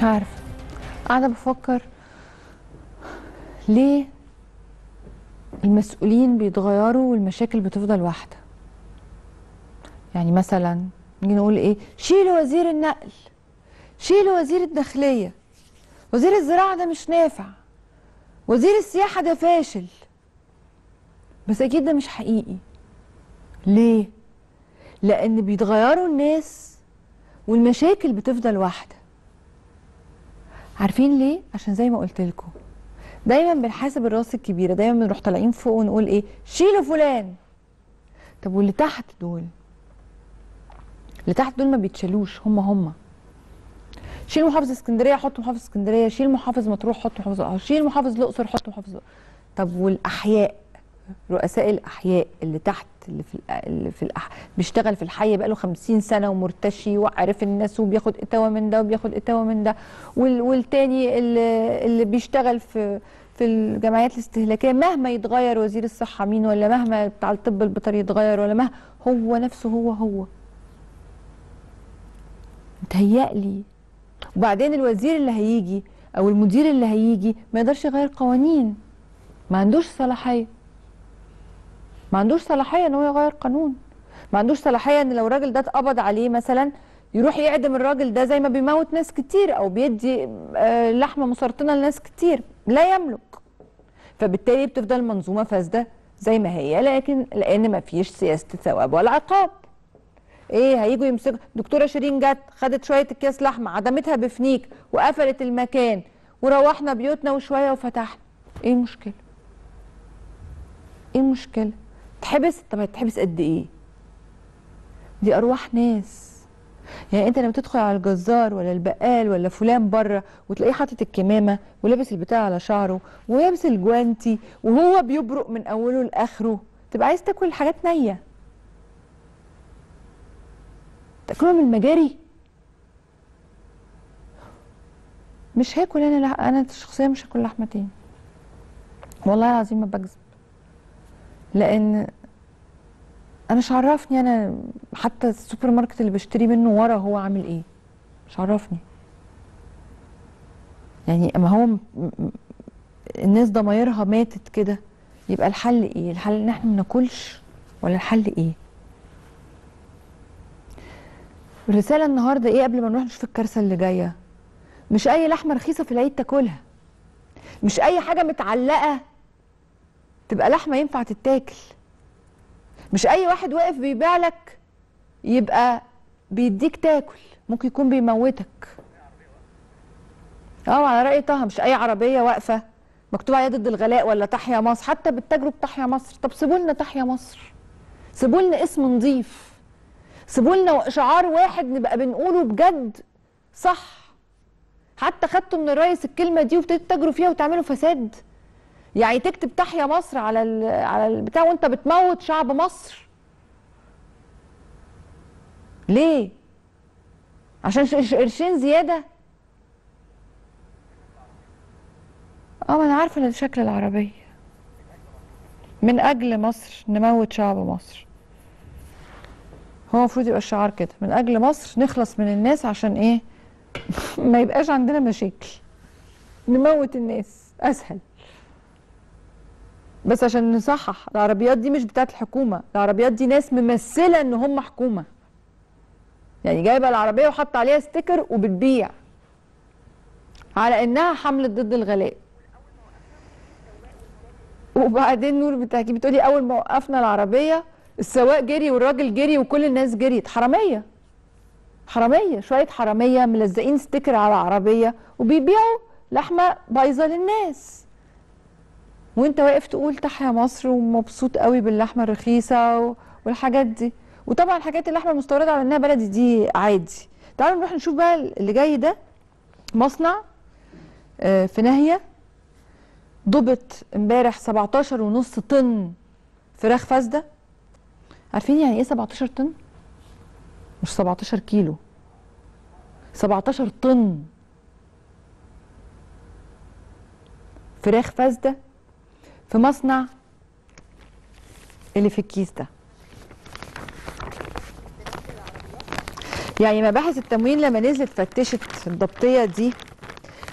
مش عارفه قاعده بفكر ليه المسؤولين بيتغيروا والمشاكل بتفضل واحده يعني مثلا نيجي نقول ايه شيلوا وزير النقل شيلوا وزير الداخليه وزير الزراعه ده مش نافع وزير السياحه ده فاشل بس اكيد ده مش حقيقي ليه لان بيتغيروا الناس والمشاكل بتفضل واحده عارفين ليه عشان زي ما قلت لكم دايما بنحاسب الراس الكبيره دايما بنروح طالعين فوق ونقول ايه شيلوا فلان طب واللي تحت دول اللي تحت دول ما بيتشالوش هم هم شيل محافظ اسكندريه حط محافظ اسكندريه شيل محافظ مطروح حط محافظ الأقصر. شيل محافظ الاقصر حط محافظ الأقصر. طب والاحياء رؤساء الاحياء اللي تحت اللي في الأ- اللي في الأح... بيشتغل في الحي بقاله 50 سنه ومرتشي وعارف الناس وبياخد اتاوه من ده وبياخد اتاوه من ده وال... والتاني اللي, اللي بيشتغل في في الجمعيات الاستهلاكيه مهما يتغير وزير الصحه مين ولا مهما بتاع الطب البيطري يتغير ولا مهما هو نفسه هو هو متهيألي وبعدين الوزير اللي هيجي او المدير اللي هيجي ما يقدرش يغير قوانين ما عندوش صلاحيه ما عندوش صلاحيه ان هو يغير قانون ما عندوش صلاحيه ان لو الراجل ده اتقبض عليه مثلا يروح يعدم الراجل ده زي ما بيموت ناس كتير او بيدي آه، لحمه مسرطنه لناس كتير لا يملك فبالتالي بتفضل المنظومه فاسده زي ما هي لكن لان ما فيش سياسه ثواب ولا عقاب ايه هيجوا يمسكوا دكتوره شيرين جت خدت شويه اكياس لحمه عدمتها بفنيك وقفلت المكان وروحنا بيوتنا وشويه وفتحنا ايه المشكله ايه المشكله تحبس طب هتحبس قد ايه دي ارواح ناس يعني انت لما تدخل على الجزار ولا البقال ولا فلان بره وتلاقيه حاطط الكمامه ولابس البتاع على شعره ولابس الجوانتي وهو بيبرق من اوله لاخره تبقى عايز تاكل حاجات نيه تاكلها من المجاري مش هاكل انا لح... انا شخصيا مش هاكل لحمه تاني والله العظيم ما بكذب لان انا مش عرفني انا حتى السوبر ماركت اللي بشتري منه ورا هو عامل ايه مش عرفني يعني اما هو م- م- الناس ضمايرها ماتت كده يبقى الحل ايه الحل ان احنا ما ناكلش ولا الحل ايه الرساله النهارده ايه قبل ما نروح نشوف الكارثه اللي جايه مش اي لحمه رخيصه في العيد تاكلها مش اي حاجه متعلقه تبقى لحمه ينفع تتاكل مش اي واحد واقف بيبيع لك يبقى بيديك تاكل ممكن يكون بيموتك اه على راي طه مش اي عربيه واقفه مكتوب عليها ضد الغلاء ولا تحيا مصر حتى بتتاجروا بتحيا مصر طب سيبوا لنا تحيا مصر سيبوا لنا اسم نظيف سيبوا لنا شعار واحد نبقى بنقوله بجد صح حتى خدتوا من الرئيس الكلمه دي وابتديتوا تتاجروا فيها وتعملوا فساد يعني تكتب تحيا مصر على ال على البتاع وانت بتموت شعب مصر ليه عشان ش- ش- قرشين زياده اه ما انا عارفه ان شكل العربيه من اجل مصر نموت شعب مصر هو المفروض يبقى الشعار كده من اجل مصر نخلص من الناس عشان ايه ما يبقاش عندنا مشاكل نموت الناس اسهل بس عشان نصحح العربيات دي مش بتاعت الحكومه العربيات دي ناس ممثله ان هم حكومه يعني جايبه العربيه وحاطه عليها ستيكر وبتبيع على انها حمله ضد الغلاء وبعدين نور بتحكي بتقولي اول ما وقفنا العربيه السواق جري والراجل جري وكل الناس جريت حراميه حراميه شويه حراميه ملزقين ستيكر على العربيه وبيبيعوا لحمه بايظه للناس وانت واقف تقول تحيا مصر ومبسوط قوي باللحمه الرخيصه و- والحاجات دي وطبعا حاجات اللحمه المستورده على انها بلدي دي عادي تعالوا نروح نشوف بقى اللي جاي ده مصنع آه، في ناهيه ضبط امبارح 17 ونص طن فراخ فاسده عارفين يعني ايه 17 طن مش 17 كيلو 17 طن فراخ فاسده في مصنع اللي في الكيس ده يعني مباحث التموين لما نزلت فتشت الضبطيه دي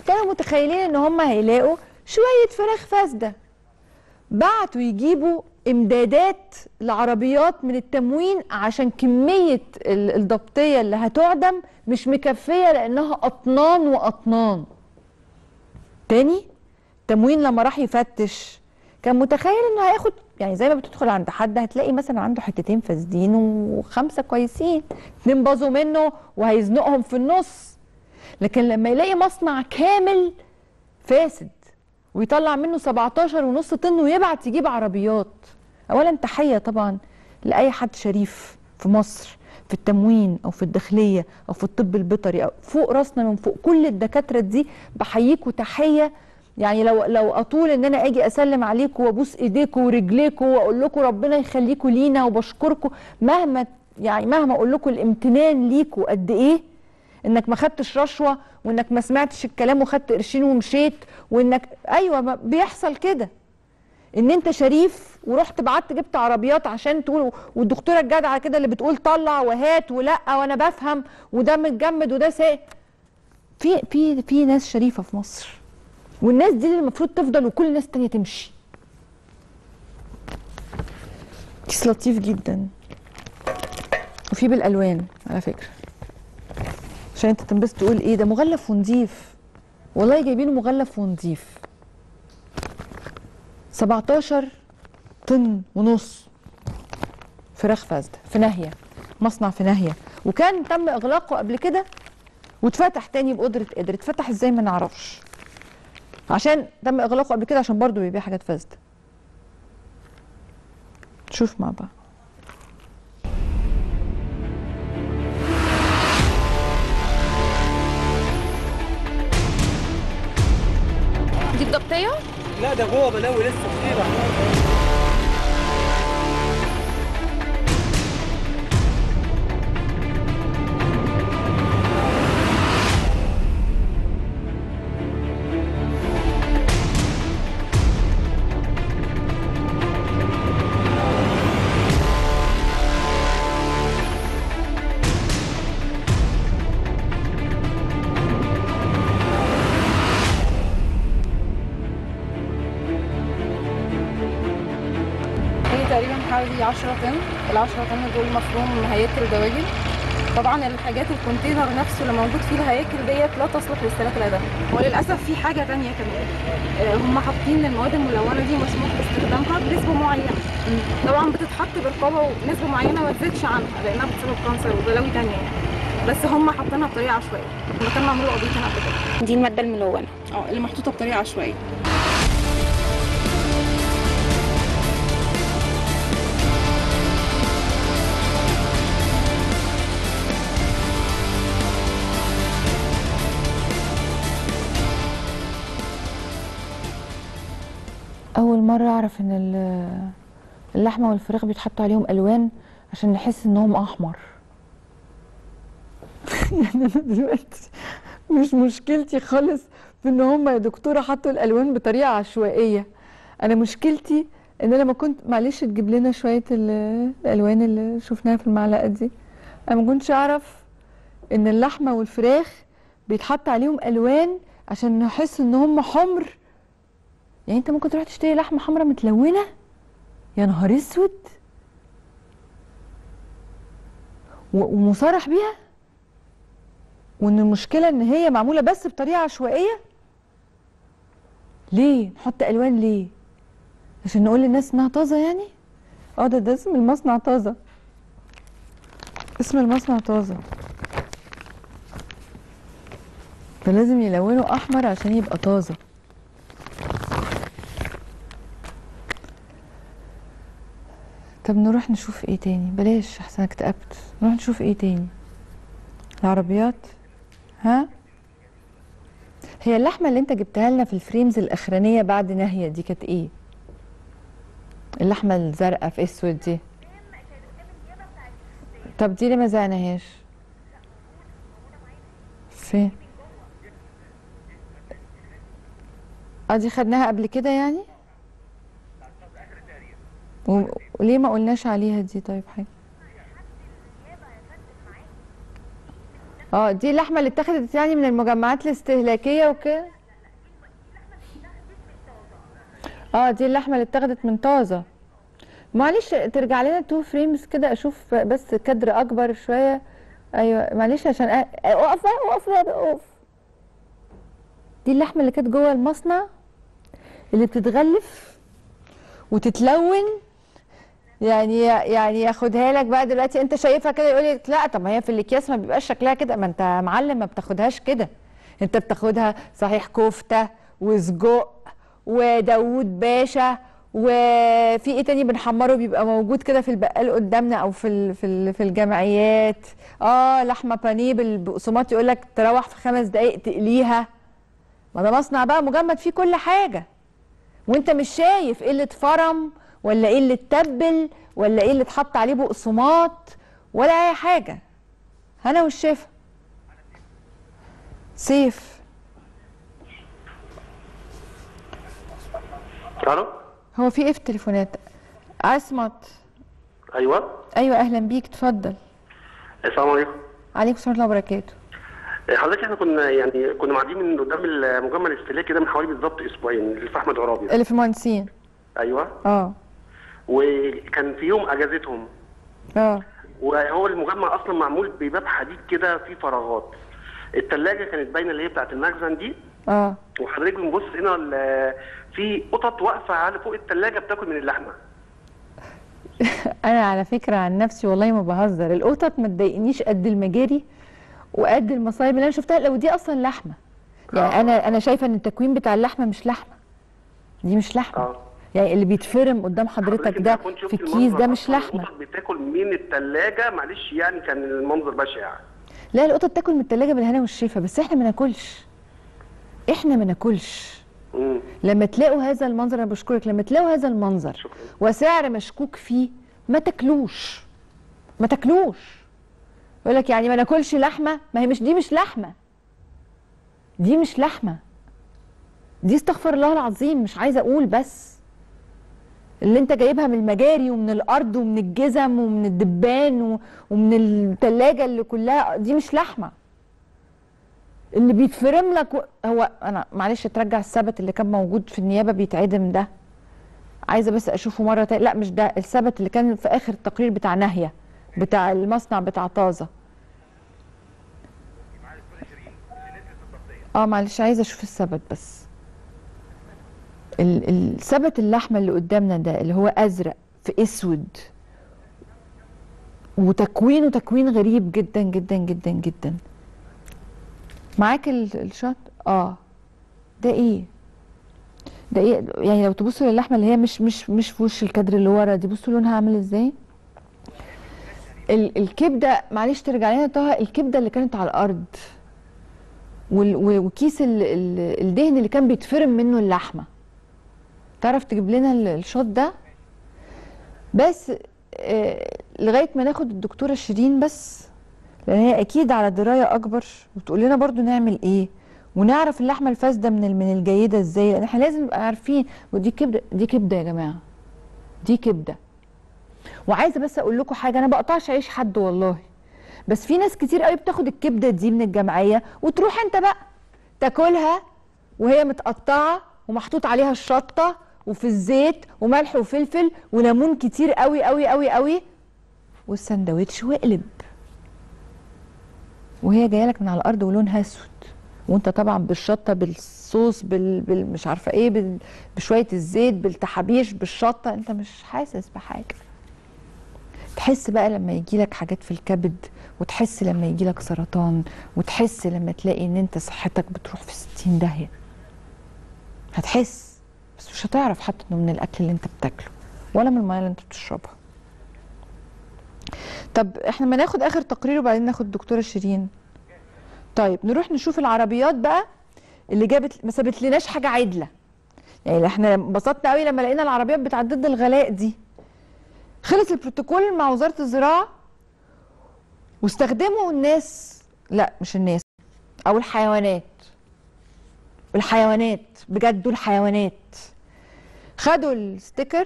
كانوا متخيلين ان هم هيلاقوا شويه فراخ فاسده بعتوا يجيبوا امدادات لعربيات من التموين عشان كميه ال- الضبطيه اللي هتعدم مش مكفيه لانها اطنان واطنان تاني تموين لما راح يفتش كان متخيل انه هياخد يعني زي ما بتدخل عند حد هتلاقي مثلا عنده حتتين فاسدين وخمسه كويسين اتنين باظوا منه وهيزنقهم في النص لكن لما يلاقي مصنع كامل فاسد ويطلع منه 17 ونص طن ويبعت يجيب عربيات اولا تحيه طبعا لاي حد شريف في مصر في التموين او في الداخليه او في الطب البيطري او فوق راسنا من فوق كل الدكاتره دي بحييكوا تحيه يعني لو لو اطول ان انا اجي اسلم عليكم وابوس ايديكم ورجليكم واقول لكم ربنا يخليكم لينا وبشكركم مهما يعني مهما اقول لكم الامتنان ليكم قد ايه انك ما خدتش رشوه وانك ما سمعتش الكلام وخدت قرشين ومشيت وانك ايوه ما بيحصل كده ان انت شريف ورحت بعت جبت عربيات عشان تقول والدكتوره الجدعه كده اللي بتقول طلع وهات ولا وانا بفهم وده متجمد وده ساق في في في ناس شريفه في مصر والناس دي اللي المفروض تفضل وكل الناس التانية تمشي كيس لطيف جدا وفي بالالوان على فكره عشان انت تنبسط تقول ايه ده مغلف ونضيف والله جايبينه مغلف ونضيف 17 طن ونص فراخ فاسده في ناهيه مصنع في ناهيه وكان تم اغلاقه قبل كده واتفتح تاني بقدره قدر اتفتح ازاي ما نعرفش عشان تم اغلاقه قبل كده عشان برضه بيبيع حاجات فاسده شوف مع بعض دي الضبطية؟ لا ده جوه بلاوي لسه كتير هي تقريبا حوالي 10 طن ال 10 طن دول مفروم هياكل دواجن طبعا الحاجات الكونتينر نفسه اللي موجود فيه الهياكل ديت لا تصلح للسلاك الادمي وللاسف في حاجه تانية كمان آه، هم حاطين المواد الملونه دي مسموح باستخدامها بنسبه معينه طبعا بتتحط برقابه ونسبه معينه ما تزيدش عنها لانها بتسبب كانسر وبلاوي تانية يعني بس هم حاطينها بطريقه عشوائيه هم كانوا عملوا قضيتين قبل كده دي المادة الملونة اه اللي محطوطه بطريقه عشوائيه اول مره اعرف ان ال- اللحمه والفراخ بيتحطوا عليهم الوان عشان نحس انهم احمر يعني انا دلوقتي مش مشكلتي خالص في ان هم يا دكتوره حطوا الالوان بطريقه عشوائيه انا مشكلتي ان انا ما كنت معلش تجيب لنا شويه ال- الالوان اللي شفناها في المعلقه دي انا ما كنتش اعرف ان اللحمه والفراخ بيتحط عليهم الوان عشان نحس ان هم حمر يعني انت ممكن تروح تشتري لحمه حمراء متلونه يا نهار اسود و- ومصرح بيها وان المشكله ان هي معموله بس بطريقه عشوائيه ليه نحط الوان ليه عشان نقول للناس انها طازه يعني اه ده ده اسم المصنع طازه اسم المصنع طازه فلازم يلونوا احمر عشان يبقى طازه طب نروح نشوف ايه تاني بلاش احسن اكتئبت نروح نشوف ايه تاني العربيات ها هي اللحمه اللي انت جبتها لنا في الفريمز الاخرانيه بعد ناهيه دي كانت ايه اللحمه الزرقاء في اسود دي طب دي ليه ما زعناهاش فين اه دي خدناها قبل كده يعني و- وليه ما قلناش عليها دي طيب حاجه اه دي اللحمه اللي اتاخدت يعني من المجمعات الاستهلاكيه وكده اه دي اللحمه اللي اتاخدت من طازه معلش ترجع لنا تو فريمز كده اشوف بس كادر اكبر شويه ايوه معلش عشان أ... اقف بقى، اقف بقى، اقف دي اللحمه اللي كانت جوه المصنع اللي بتتغلف وتتلون يعني يعني ياخدها لك بقى دلوقتي انت شايفها كده يقول لك لا طب ما هي في الاكياس ما بيبقاش شكلها كده ما انت يا معلم ما بتاخدهاش كده انت بتاخدها صحيح كفته وسجق وداوود باشا وفي ايه تاني بنحمره بيبقى موجود كده في البقال قدامنا او في ال في ال في الجمعيات اه لحمه بانيه بالبقسماط يقول لك تروح في خمس دقائق تقليها ما ده مصنع بقى مجمد فيه كل حاجه وانت مش شايف ايه اللي اتفرم ولا ايه اللي اتبل ولا ايه اللي اتحط عليه بقسماط ولا اي حاجه هنا والشفا سيف الو هو في ايه في التليفونات عصمت ايوه ايوه اهلا بيك اتفضل السلام عليكم عليكم السلام ورحمه الله وبركاته حضرتك احنا كنا يعني كنا معديين من قدام المجمع الاستهلاكي ده من حوالي بالظبط اسبوعين اللي في احمد عرابي ده. اللي في المهندسين ايوه اه وكان في يوم اجازتهم اه وهو المجمع اصلا معمول بباب حديد كده فيه فراغات الثلاجه كانت باينه اللي هي بتاعت المخزن دي اه وحضرتك بنبص هنا ال- في قطط واقفه على فوق الثلاجه بتاكل من اللحمه انا على فكره عن نفسي والله ما بهزر القطط ما تضايقنيش قد المجاري وقد المصايب اللي انا شفتها لو دي اصلا لحمه يعني آه. انا انا شايفه ان التكوين بتاع اللحمه مش لحمه دي مش لحمه اه يعني اللي بيتفرم قدام حضرتك حضرتك ده إذا كنت شفت في الكيس المنظر ده مش أصلاً لحمه القطط بتاكل من الثلاجه معلش يعني كان المنظر بشع لا القطط تاكل من التلاجة بالهنا والشفا بس احنا ما ناكلش احنا ما ناكلش امم لما تلاقوا هذا المنظر انا بشكرك لما تلاقوا هذا المنظر شكرا. وسعر مشكوك فيه ما تاكلوش ما تاكلوش يقول لك يعني ما ناكلش لحمه ما هي مش دي مش لحمه دي مش لحمه دي استغفر الله العظيم مش عايزه اقول بس اللي انت جايبها من المجاري ومن الارض ومن الجزم ومن الدبان و- ومن التلاجة اللي كلها دي مش لحمه اللي بيتفرم لك و... هو انا معلش ترجع السبت اللي كان موجود في النيابه بيتعدم ده عايزه بس اشوفه مره تانية لا مش ده السبت اللي كان في اخر التقرير بتاع ناهيه بتاع المصنع بتاع طازه اه معلش عايزه اشوف السبت بس ال- السبت اللحمه اللي قدامنا ده اللي هو ازرق في اسود وتكوينه تكوين غريب جدا جدا جدا جدا معاك ال- الشط اه ده ايه ده ايه يعني لو تبصوا للحمه اللي هي مش مش مش في وش الكادر اللي ورا دي بصوا لونها عامل ازاي ال- الكبده معلش ترجع لنا طه الكبده اللي كانت على الارض وال- و- وكيس ال- ال- الدهن اللي كان بيتفرم منه اللحمه تعرف تجيب لنا ال- الشوت ده بس آه لغايه ما ناخد الدكتوره شيرين بس لان هي اكيد على درايه اكبر وتقول لنا برضو نعمل ايه ونعرف اللحمه الفاسده من ال- من الجيده ازاي لان احنا لازم نبقى عارفين ودي كبده دي كبده يا جماعه دي كبده وعايزه بس اقول لكم حاجه انا بقطعش عيش حد والله بس في ناس كتير قوي بتاخد الكبده دي من الجمعيه وتروح انت بقى تاكلها وهي متقطعه ومحطوط عليها الشطه وفي الزيت وملح وفلفل وليمون كتير قوي قوي قوي قوي والسندوتش واقلب وهي جايه لك من على الارض ولونها اسود وانت طبعا بالشطه بالصوص بال... بال... مش عارفه ايه بال... بشويه الزيت بالتحابيش بالشطه انت مش حاسس بحاجه تحس بقى لما يجي لك حاجات في الكبد وتحس لما يجي لك سرطان وتحس لما تلاقي ان انت صحتك بتروح في 60 داهيه هتحس بس مش هتعرف حتى انه من الاكل اللي انت بتاكله ولا من الميه اللي انت بتشربها طب احنا ما ناخد اخر تقرير وبعدين ناخد الدكتوره شيرين طيب نروح نشوف العربيات بقى اللي جابت ما سابت لناش حاجه عدله يعني احنا انبسطنا قوي لما لقينا العربيات بتاعت ضد الغلاء دي خلص البروتوكول مع وزاره الزراعه واستخدموا الناس لا مش الناس او الحيوانات الحيوانات بجد دول حيوانات خدوا الستيكر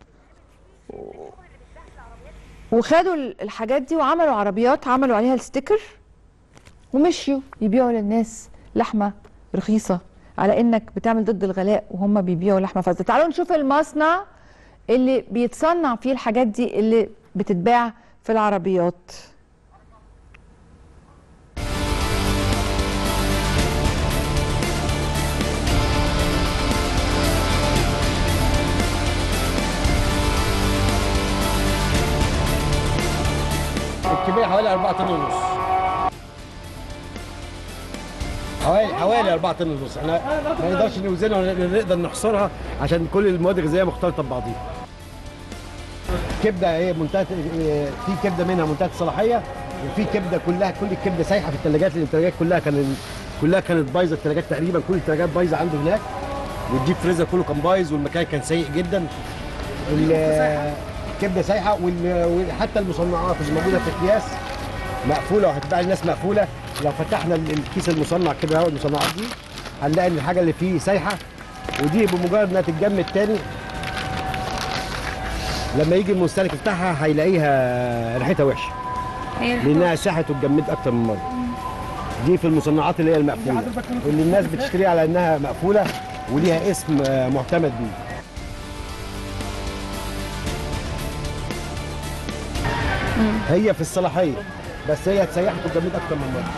وخدوا ال- الحاجات دي وعملوا عربيات عملوا عليها الستيكر ومشيوا يبيعوا للناس لحمه رخيصه على انك بتعمل ضد الغلاء وهم بيبيعوا لحمه فاسده تعالوا نشوف المصنع اللي بيتصنع فيه الحاجات دي اللي بتتباع في العربيات الكميه حوالي 4 طن ونص حوالي حوالي 4 طن ونص احنا ما نقدرش نوزنها ولا نقدر نحصرها عشان كل المواد الغذائيه مختلطه ببعضيها كبده هي منتهى في كبده منها منتهى الصلاحيه وفي كبده كلها كل الكبده سايحه في الثلاجات لان الثلاجات كلها كان كلها كانت بايظه الثلاجات تقريبا كل الثلاجات بايظه عنده هناك والديب فريزر كله كان بايظ والمكان كان سيء جدا ال- الكبده سايحه وال- وحتى المصنعات اللي موجوده في اكياس مقفوله وهتتباع للناس مقفوله لو فتحنا ال- الكيس المصنع كده اهو المصنعات دي هنلاقي ان الحاجه اللي فيه سايحه ودي بمجرد انها تتجمد تاني لما يجي المستهلك يفتحها هيلاقيها ريحتها وحشه لانها ساحت واتجمدت اكتر من مره دي في المصنعات اللي هي المقفوله اللي الناس بتشتريها على انها مقفوله وليها اسم آه، معتمد بيه هي في الصلاحيه بس هي اتسيحت واتجمدت اكتر من مره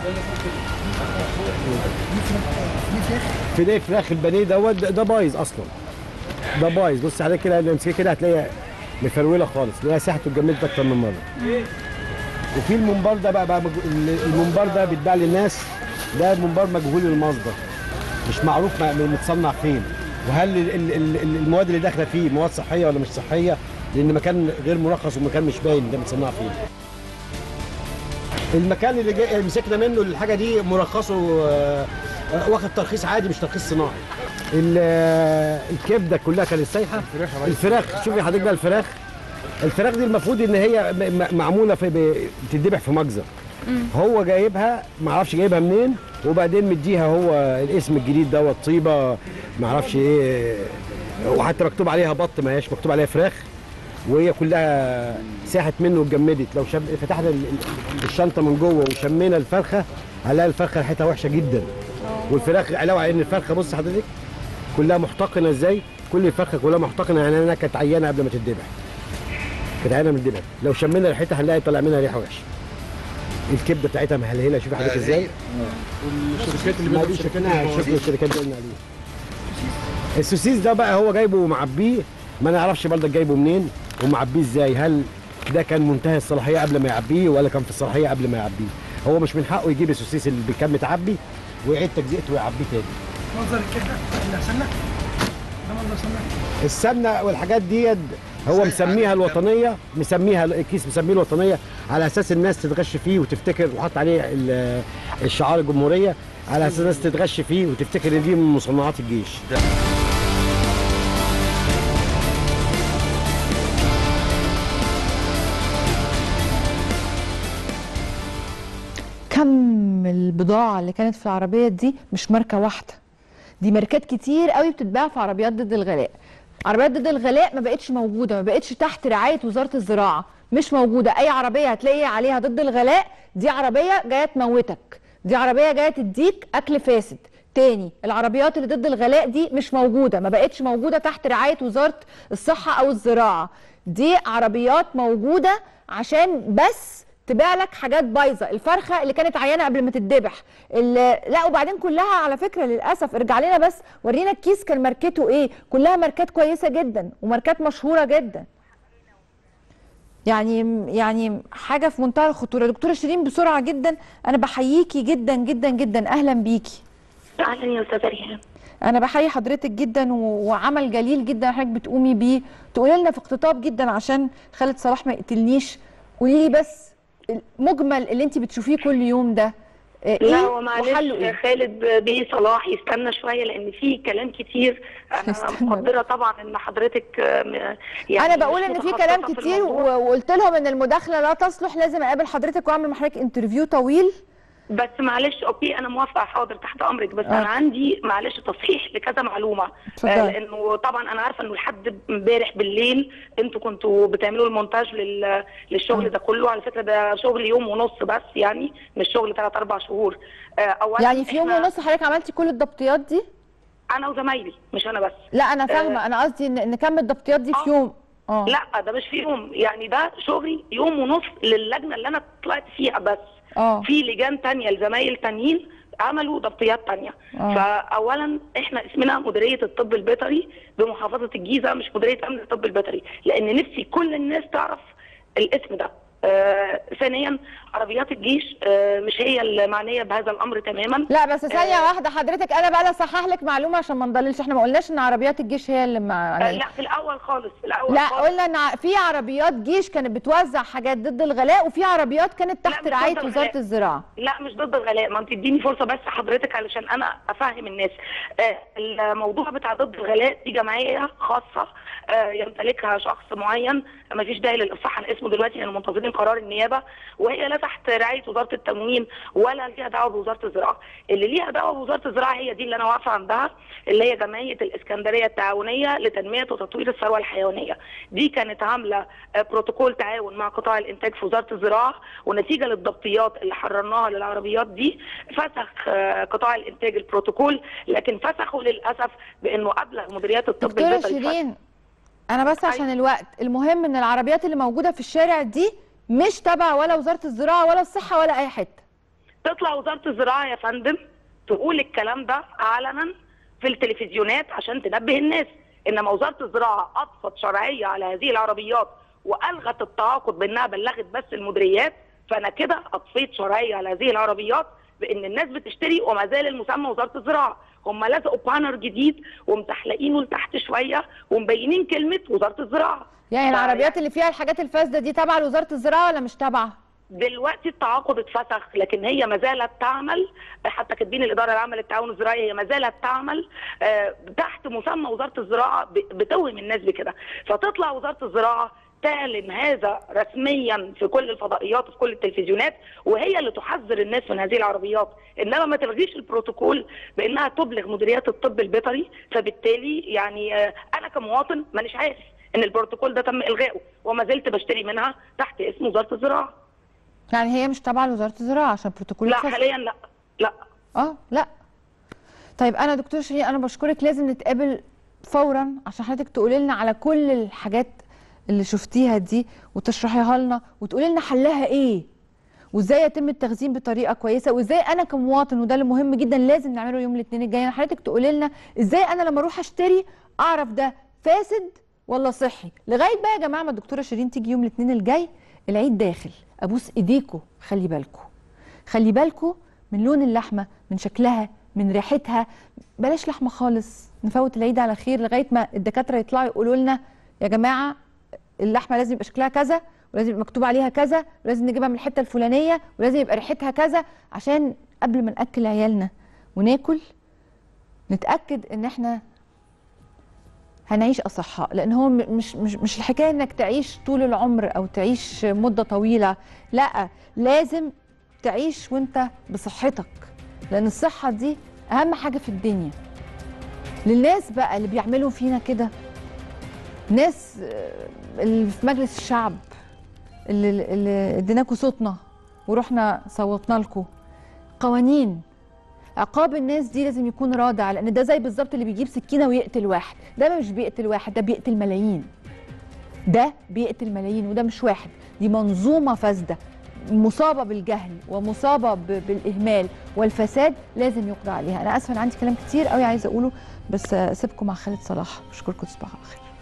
فيليه فراخ البانيه دوت ده ده بايظ اصلا ده بايظ بص عليه كده لما تمسكيه كده هتلاقيها مفروله خالص لانها ساحت واتجمدت اكتر من مره وفي المنبار ده بقى, بقى مج- المنبار ده بيتباع للناس ده منبار مجهول المصدر مش معروف م- متصنع فين وهل ال- ال- ال- المواد اللي داخله فيه مواد صحيه ولا مش صحيه لان مكان غير مرخص ومكان مش باين ده متصنع فين المكان اللي جاي مسكنا منه الحاجه دي مرخصه آه، آه، واخد ترخيص عادي مش ترخيص صناعي ال- آه، الكبده كلها كانت سايحه الفراخ شوفي حضرتك بقى الفراخ الفراخ دي المفروض ان هي م- م- معموله في ب- بتتذبح في مجزر هو جايبها ما اعرفش جايبها منين وبعدين مديها هو الاسم الجديد دوت طيبه ما اعرفش ايه وحتى مكتوب عليها بط ما هياش مكتوب عليها فراخ وهي كلها ساحت منه واتجمدت لو شم... فتحنا ال- ال- الشنطه من جوه وشمينا الفرخه هنلاقي الفرخه ريحتها وحشه جدا والفراخ علاوه على ان الفرخه بص حضرتك كلها محتقنه ازاي كل الفرخه كلها محتقنه يعني انا كانت عيانه قبل ما تتذبح كانت عيانه من الذبح لو شمينا ريحتها هنلاقي طالع منها ريحه وحشه الكبده بتاعتها مهلهله شوف حضرتك ازاي والشركات اللي ما بتبقى دي شركات شكلها الموازين. شكل الشركات اللي قلنا عليه السوسيس ده بقى هو جايبه ومعبيه ما نعرفش برضك جايبه منين ومعبيه ازاي هل ده كان منتهي الصلاحيه قبل ما يعبيه ولا كان في الصلاحيه قبل ما يعبيه هو مش من حقه يجيب السوسيس اللي كان متعبي ويعيد تجزئته ويعبيه تاني منظر الكبده اللي سمنه ده منظر سمنه السمنه والحاجات ديت هو مسميها الوطنيه مسميها الكيس مسميه الوطنيه على اساس الناس تتغش فيه وتفتكر وحط عليه ال- الشعار الجمهوريه على اساس الناس تتغش فيه وتفتكر ان دي من مصنعات الجيش كم البضاعة اللي كانت في العربية دي مش ماركة واحدة دي ماركات كتير قوي بتتباع في عربيات ضد الغلاء عربيات ضد الغلاء ما بقتش موجودة ما بقتش تحت رعاية وزارة الزراعة مش موجودة أي عربية هتلاقي عليها ضد الغلاء دي عربية جاية تموتك دي عربية جاية تديك أكل فاسد تاني العربيات اللي ضد الغلاء دي مش موجودة ما بقتش موجودة تحت رعاية وزارة الصحة أو الزراعة دي عربيات موجودة عشان بس تبيع لك حاجات بايظه الفرخه اللي كانت عيانه قبل ما تتذبح ال- لا وبعدين كلها على فكره للاسف ارجع لنا بس ورينا الكيس كان ماركته ايه كلها ماركات كويسه جدا وماركات مشهوره جدا يعني يعني حاجه في منتهى الخطوره دكتوره شيرين بسرعه جدا انا بحييكي جدا جدا جدا اهلا بيكي اهلا يا استاذه ريهام انا بحيي حضرتك جدا و- وعمل جليل جدا حضرتك بتقومي بيه تقولي لنا في اقتطاب جدا عشان خالد صلاح ما يقتلنيش قولي لي بس المجمل اللي انت بتشوفيه كل يوم ده آه، لا ايه هو وحله معلش ايه خالد بيه صلاح يستنى شويه لان في كلام كتير انا يستنى. مقدره طبعا ان حضرتك آم، يعني انا بقول مش ان في متخصصة كلام في كتير الموضوع. و- وقلت لهم ان المداخله لا تصلح لازم اقابل حضرتك واعمل مع حضرتك انترفيو طويل بس معلش اوكي انا موافقه حاضر تحت امرك بس آه. انا عندي معلش تصحيح لكذا معلومه اتفضلي. آه لانه طبعا انا عارفه انه لحد امبارح بالليل انتوا كنتوا بتعملوا المونتاج لل... للشغل آه. ده كله على فكره ده شغل يوم ونص بس يعني مش شغل ثلاث اربع شهور آه اولا يعني في يوم إحنا- ونص حضرتك عملتي كل الضبطيات دي انا وزمايلي مش انا بس لا انا فاهمه انا قصدي ان إن كم الضبطيات دي في آه. يوم اه لا ده مش في يوم يعني ده شغلي يوم ونص للجنه اللي انا طلعت فيها بس اه في لجان تانية لزمايل تانيين عملوا ضبطيات تانية آه. فأولا احنا اسمنا مديرية الطب البيطري بمحافظة الجيزة مش مديرية أمن الطب البيطري لأن نفسي كل الناس تعرف الاسم ده آه ثانيا عربيات الجيش آه مش هي المعنية بهذا الأمر تماما لا بس ثانيه آه. واحده حضرتك انا بقى اصحح لك معلومه عشان ما نضللش احنا ما قلناش ان عربيات الجيش هي اللي مع... آه لا في الأول خالص في الأول لا خالص قلنا ان ع- في عربيات جيش كانت بتوزع حاجات ضد الغلاء وفي عربيات كانت تحت مش رعايه ضد وزاره الغلاء. الزراعه لا مش ضد الغلاء ما انت اديني فرصه بس حضرتك علشان انا افهم الناس آه الموضوع بتاع ضد الغلاء دي جمعيه خاصه آه يمتلكها شخص معين ما فيش داعي للافصاح عن اسمه دلوقتي لان منتظرين قرار النيابه وهي لا تحت رعايه وزاره التموين ولا ليها دعوه بوزاره الزراعه اللي ليها دعوه بوزاره الزراعه هي دي اللي انا واقفه عندها اللي هي جمعيه الاسكندريه التعاونيه لتنميه وتطوير الثروه الحيوانيه دي كانت عامله آه، بروتوكول تعاون مع قطاع الانتاج في وزاره الزراعه ونتيجه للضبطيات اللي حررناها للعربيات دي فسخ آه، قطاع الانتاج البروتوكول لكن فسخوا للاسف بانه ابلغ مديريات الطب دكتوره البيطري شيرين انا بس عشان الوقت المهم ان العربيات اللي موجوده في الشارع دي مش تبع ولا وزاره الزراعه ولا الصحه ولا اي حته تطلع وزاره الزراعه يا فندم تقول الكلام ده علنا في التلفزيونات عشان تنبه الناس انما وزاره الزراعه اضفت شرعيه على هذه العربيات والغت التعاقد بانها بلغت بس المديريات فانا كده اضفيت شرعيه على هذه العربيات بان الناس بتشتري وما زال المسمى وزاره الزراعه هم لزقوا بانر جديد ومتحلقينه لتحت شويه ومبينين كلمه وزاره الزراعه يعني ف- العربيات اللي فيها الحاجات الفاسده دي تبع لوزاره الزراعه ولا مش تبع دلوقتي التعاقد اتفسخ لكن هي ما زالت تعمل حتى كاتبين الاداره العامه للتعاون الزراعي هي ما زالت تعمل آه، تحت مسمى وزاره الزراعه ب- بتوهم الناس بكده فتطلع وزاره الزراعه تعلن هذا رسميا في كل الفضائيات وفي كل التلفزيونات وهي اللي تحذر الناس من هذه العربيات انما ما تلغيش البروتوكول بانها تبلغ مديريات الطب البيطري فبالتالي يعني آه، انا كمواطن مانيش عارف ان البروتوكول ده تم الغائه وما زلت بشتري منها تحت اسم وزاره الزراعه يعني هي مش تبع لوزاره الزراعه عشان بروتوكول لا الفصل. حاليا لا لا اه لا طيب انا دكتور شيرين انا بشكرك لازم نتقابل فورا عشان حضرتك تقولي لنا على كل الحاجات اللي شفتيها دي وتشرحيها لنا وتقولي لنا حلها ايه وازاي يتم التخزين بطريقه كويسه وازاي انا كمواطن وده اللي مهم جدا لازم نعمله يوم الاثنين الجاي حضرتك تقولي لنا ازاي انا لما اروح اشتري اعرف ده فاسد ولا صحي لغايه بقى يا جماعه ما الدكتوره شيرين تيجي يوم الاثنين الجاي العيد داخل ابوس ايديكوا خلي بالكوا خلي بالكوا من لون اللحمه من شكلها من ريحتها بلاش لحمه خالص نفوت العيد على خير لغايه ما الدكاتره يطلعوا يقولوا لنا يا جماعه اللحمه لازم يبقى شكلها كذا ولازم يبقى مكتوب عليها كذا ولازم نجيبها من الحته الفلانيه ولازم يبقى ريحتها كذا عشان قبل ما ناكل عيالنا وناكل نتاكد ان احنا هنعيش اصحاء لان هو م- مش مش مش الحكايه انك تعيش طول العمر او تعيش مده طويله لا لازم تعيش وانت بصحتك لان الصحه دي اهم حاجه في الدنيا للناس بقى اللي بيعملوا فينا كده ناس آه، اللي في مجلس الشعب اللي اللي اديناكوا صوتنا ورحنا صوتنا لكم قوانين عقاب الناس دي لازم يكون رادع لان ده زي بالظبط اللي بيجيب سكينه ويقتل واحد ده مش بيقتل واحد ده بيقتل ملايين ده بيقتل ملايين وده مش واحد دي منظومه فاسده مصابه بالجهل ومصابه ب- بالاهمال والفساد لازم يقضى عليها انا اسفه انا عندي كلام كتير قوي عايزه اقوله بس اسيبكم مع خالد صلاح بشكركم تصبحوا على خير